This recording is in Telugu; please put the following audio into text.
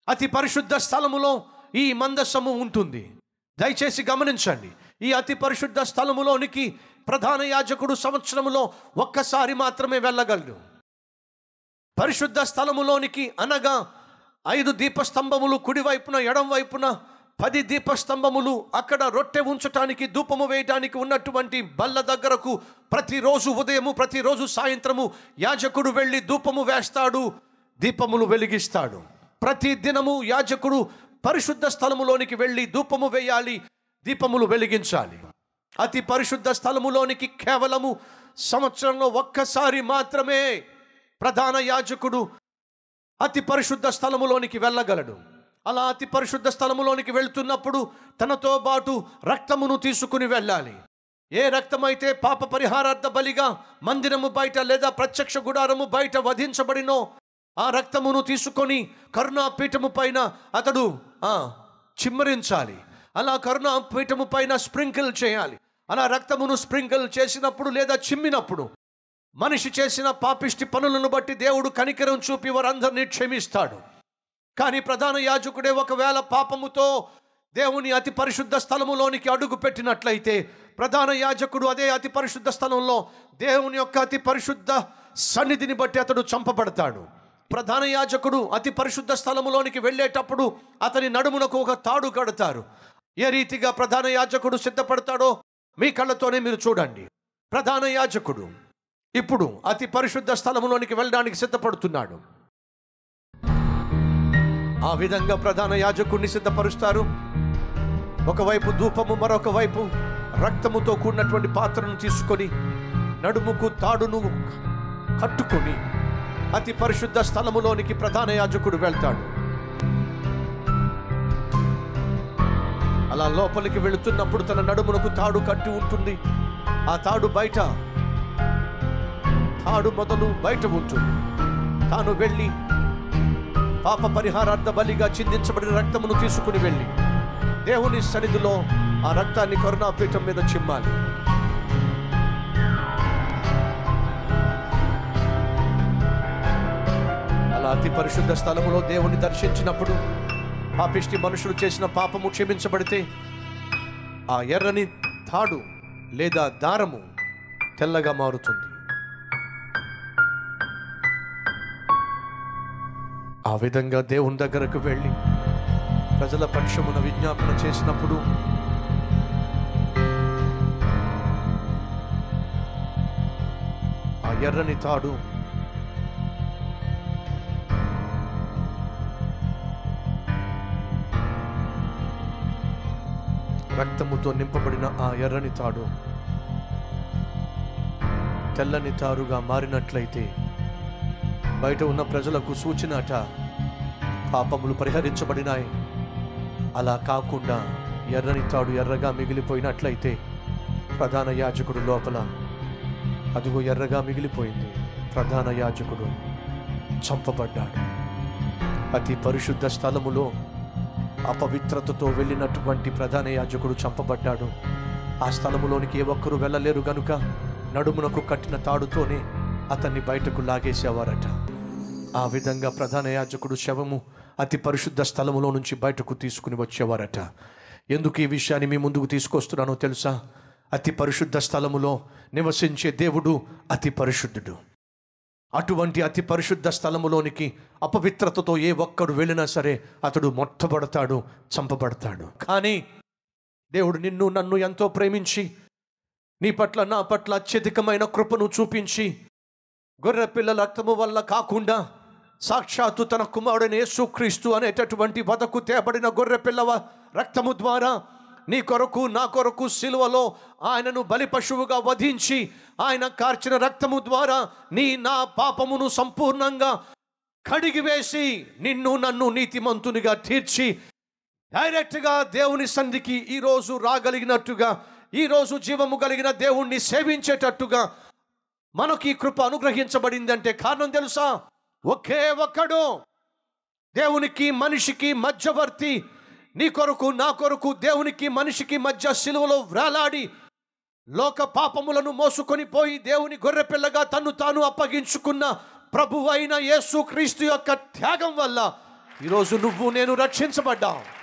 అతి పరిశుద్ధ స్థలములో ఈ మందస్సము ఉంటుంది దయచేసి గమనించండి ఈ అతి పరిశుద్ధ స్థలములోనికి ప్రధాన యాజకుడు సంవత్సరములో ఒక్కసారి మాత్రమే వెళ్ళగలడు పరిశుద్ధ స్థలములోనికి అనగా ఐదు దీపస్తంభములు కుడివైపున ఎడం వైపున పది దీపస్తంభములు అక్కడ రొట్టె ఉంచటానికి ధూపము వేయటానికి ఉన్నటువంటి బల్ల దగ్గరకు ప్రతిరోజు ఉదయము ప్రతిరోజు సాయంత్రము యాజకుడు వెళ్ళి ధూపము వేస్తాడు దీపములు వెలిగిస్తాడు ప్రతి దినము యాజకుడు పరిశుద్ధ స్థలములోనికి వెళ్ళి ధూపము వేయాలి దీపములు వెలిగించాలి అతి పరిశుద్ధ స్థలములోనికి కేవలము సంవత్సరంలో ఒక్కసారి మాత్రమే ప్రధాన యాజకుడు అతి పరిశుద్ధ స్థలములోనికి వెళ్ళగలడు అలా అతి పరిశుద్ధ స్థలములోనికి వెళ్తున్నప్పుడు తనతో పాటు రక్తమును తీసుకుని వెళ్ళాలి ఏ రక్తమైతే పాప పరిహారార్థ బలిగా మందిరము బయట లేదా ప్రత్యక్ష గుడారము బయట వధించబడినో ఆ రక్తమును తీసుకొని కరుణాపీఠము పైన అతడు ఆ, చిమ్మరించాలి అలా కరుణాపీఠము పైన స్ప్రింకిల్ చేయాలి అలా రక్తమును స్ప్రింకిల్ చేసినప్పుడు లేదా చిమ్మినప్పుడు మనిషి చేసిన పాపిష్టి పనులను బట్టి దేవుడు కనికరం చూపి వారందరినీ క్షమిస్తాడు కానీ ప్రధాన యాజకుడే ఒకవేళ పాపముతో దేవుని అతి పరిశుద్ధ స్థలములోనికి అడుగు పెట్టినట్లయితే ప్రధాన యాజకుడు అదే అతి పరిశుద్ధ స్థలంలో దేవుని యొక్క అతి పరిశుద్ధ సన్నిధిని బట్టి అతడు చంపబడతాడు ప్రధాన యాజకుడు అతి పరిశుద్ధ స్థలములోనికి వెళ్ళేటప్పుడు అతని నడుమునకు ఒక తాడు కడతారు ఏ రీతిగా ప్రధాన యాజకుడు సిద్ధపడతాడో మీ కళ్ళతోనే మీరు చూడండి ప్రధాన యాజకుడు ఇప్పుడు అతి పరిశుద్ధ స్థలములోనికి వెళ్ళడానికి సిద్ధపడుతున్నాడు ఆ విధంగా ప్రధాన యాజకుడిని సిద్ధపరుస్తారు ఒకవైపు ధూపము మరొక వైపు రక్తముతో కూడినటువంటి పాత్రను తీసుకొని నడుముకు తాడును కట్టుకొని అతి పరిశుద్ధ స్థలములోనికి ప్రధాన యాజకుడు వెళ్తాడు అలా లోపలికి వెళుతున్నప్పుడు తన నడుమునకు తాడు కట్టి ఉంటుంది ఆ తాడు బయట తాడు మొదలు బయట ఉంటుంది తాను వెళ్ళి పాప పరిహారార్థ బలిగా చిందించబడిన రక్తమును తీసుకుని వెళ్ళి దేవుని సన్నిధిలో ఆ రక్తాన్ని కరుణాపీఠం మీద చిమ్మాలి అలా అతి పరిశుద్ధ స్థలములో దేవుని దర్శించినప్పుడు పాపిష్టి మనుషులు చేసిన పాపము క్షమించబడితే ఆ ఎర్రని తాడు లేదా దారము తెల్లగా మారుతుంది ఆ విధంగా దేవుని దగ్గరకు వెళ్ళి ప్రజల పక్షమున విజ్ఞాపన చేసినప్పుడు ఆ ఎర్రని తాడు రక్తముతో నింపబడిన ఆ ఎర్రని తాడు తెల్లని తారుగా మారినట్లయితే బయట ఉన్న ప్రజలకు సూచనట పాపములు పరిహరించబడినాయి అలా కాకుండా ఎర్రని తాడు ఎర్రగా మిగిలిపోయినట్లయితే ప్రధాన యాజకుడు లోపల అదిగో ఎర్రగా మిగిలిపోయింది ప్రధాన యాజకుడు చంపబడ్డాడు అతి పరిశుద్ధ స్థలములో అపవిత్రతతో వెళ్ళినటువంటి ప్రధాన యాజకుడు చంపబడ్డాడు ఆ స్థలములోనికి ఏ ఒక్కరూ వెళ్ళలేరు గనుక నడుమునకు కట్టిన తాడుతోనే అతన్ని బయటకు లాగేసేవారట ఆ విధంగా ప్రధాన యాజకుడు శవము అతి పరిశుద్ధ స్థలములో నుంచి బయటకు తీసుకుని వచ్చేవారట ఎందుకు ఈ విషయాన్ని మీ ముందుకు తీసుకొస్తున్నానో తెలుసా అతి పరిశుద్ధ స్థలములో నివసించే దేవుడు అతి పరిశుద్ధుడు అటువంటి అతి పరిశుద్ధ స్థలములోనికి అపవిత్రతతో ఏ ఒక్కడు వెళ్ళినా సరే అతడు మొట్టబడతాడు చంపబడతాడు కానీ దేవుడు నిన్ను నన్ను ఎంతో ప్రేమించి నీ పట్ల నా పట్ల అత్యధికమైన కృపను చూపించి గొర్రె పిల్లల రక్తము వల్ల కాకుండా సాక్షాత్తు తన కుమారుడైన యేసుక్రీస్తు అనేటటువంటి వదకు తేబడిన గొర్రె పిల్లవ రక్తము ద్వారా నీ కొరకు నా కొరకు సిలువలో ఆయనను బలి పశువుగా వధించి ఆయన కార్చిన రక్తము ద్వారా నీ నా పాపమును సంపూర్ణంగా కడిగివేసి నిన్ను నన్ను నీతిమంతునిగా తీర్చి డైరెక్ట్గా దేవుని సంధికి ఈరోజు రాగలిగినట్టుగా ఈరోజు జీవము కలిగిన దేవుణ్ణి సేవించేటట్టుగా మనకి ఈ కృప అనుగ్రహించబడిందంటే కారణం తెలుసా ఒకే ఒక్కడు దేవునికి మనిషికి మధ్యవర్తి నీ కొరకు నా కొరకు దేవునికి మనిషికి మధ్య సిలువలో వ్రేలాడి లోక పాపములను మోసుకొని పోయి దేవుని గొర్రెపిల్లగా తన్ను తాను అప్పగించుకున్న ప్రభు అయిన యేసు క్రీస్తు యొక్క త్యాగం వల్ల ఈరోజు నువ్వు నేను రక్షించబడ్డాం